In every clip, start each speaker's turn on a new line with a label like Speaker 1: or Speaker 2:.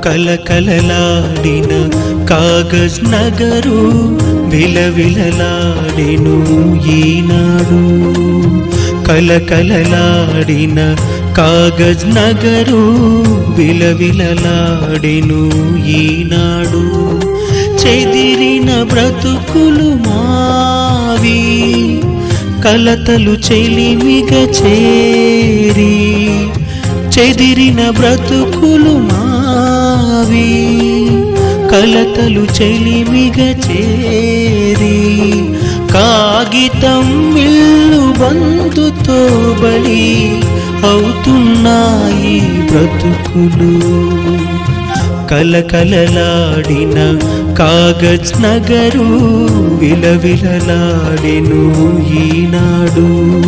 Speaker 1: కలకలలాడిన కాగజ్ నగరు విలవిలలాడెను ఈనాడు కలకలలాడిన కాగజ్ నగరు విలవిలలాడెను ఈనాడు చెదిరిన బ్రతుకులు మావి కలతలు చెలిమిగ చేరి చెదిరిన బ్రతుకులు మావి కలతలు చెలిమిగ చేరి కాగితం ఇల్లు బంధుతో బలి అవుతున్నాయి బ్రతుకులు కలకలలాడిన కాగజ్ నగరు విలవిలలాడెను ఈనాడు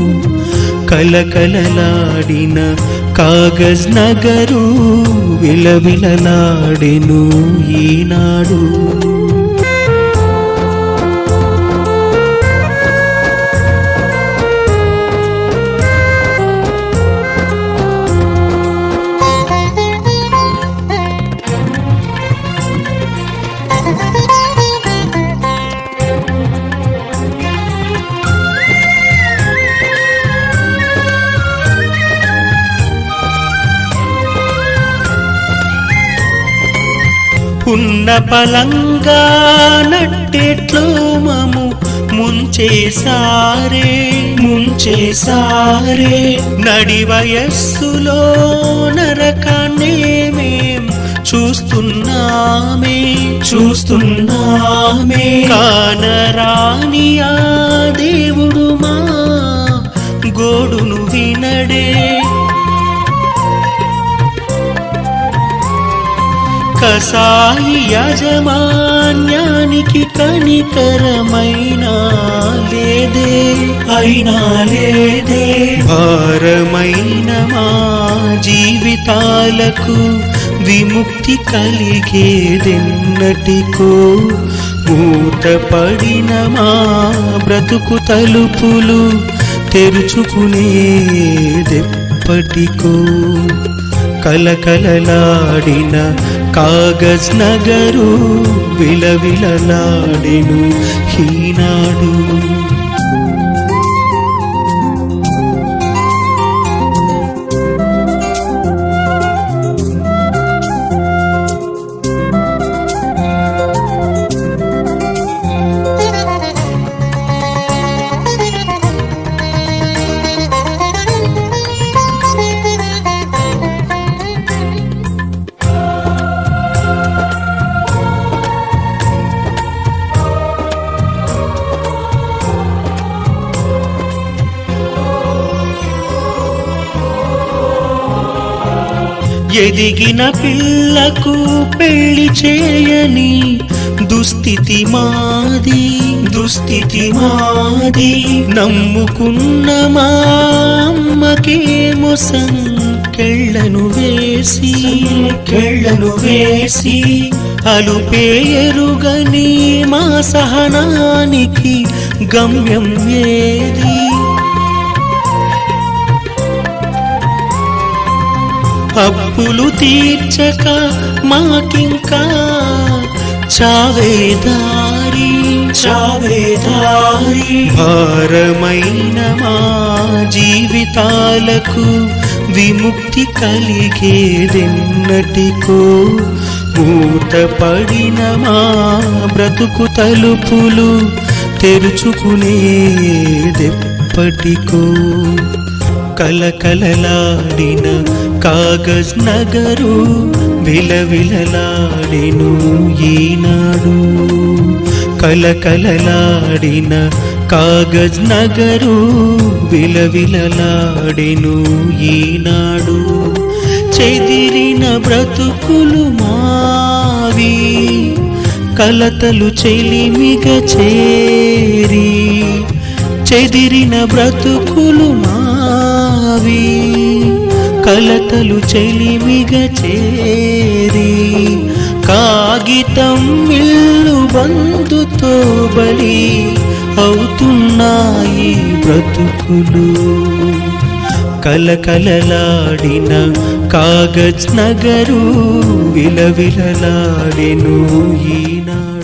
Speaker 1: కలకలలాడిన కాగజ్ నగరు విలవిలలాడెను ఈనాడు ఉన్న పలంగా నట్టేట్లో మము ముంచేసారే ముంచేసారే నడి వయస్సులో నరకాన్నే మేం చూస్తున్నామే చూస్తున్నామే కానరాని ఆ దేవుడు మా గోడును వినడే కసాయి యజమాన్యానికి కనికరమైన లేదే అయినా లేదే భారమైన మా జీవితాలకు విముక్తి కలిగేదెన్నటికో మూతపడిన మా బ్రతుకు తలుపులు తెరుచుకునేదెప్పటికో కలకలలాడిన కాగజ్ నగరు విలవిలలాడెను ఈనాడు ఎదిగిన పిల్లకు పెళ్లి చేయని దుస్థితి మాది దుస్థితి మాది నమ్ముకున్న మా అమ్మకేమో సంకెళ్ళను వేసి కెళ్ళను వేసి అలుపేయరుగని మా సహనానికి గమ్యం ఏది అప్పులు తీర్చక మాకింకా చావేదారి చావేదారి భారమైన మా జీవితాలకు విముక్తి కలిగేదెన్నటికో మూతపడిన మా బ్రతుకు తలుపులు తెరుచుకునేదెప్పటికో కలకలలాడిన కాగజ్ నగరు విలవిలలాడెను ఈనాడు కలకలలాడిన కాగజ్ నగరు విలవిలలాడెను ఈనాడు చెదిరిన బ్రతుకులు మావి కలతలు చెలిమిగ చేరి చెదిరిన బ్రతుకులు మావి కలతలు చెలిమిగ చేరి కాగితం ఇల్లు బంధుతో బలి అవుతున్నాయి బ్రతుకులు కలకలలాడిన కాగజ్ నగరు విలవిలలాడెను ఈనాడు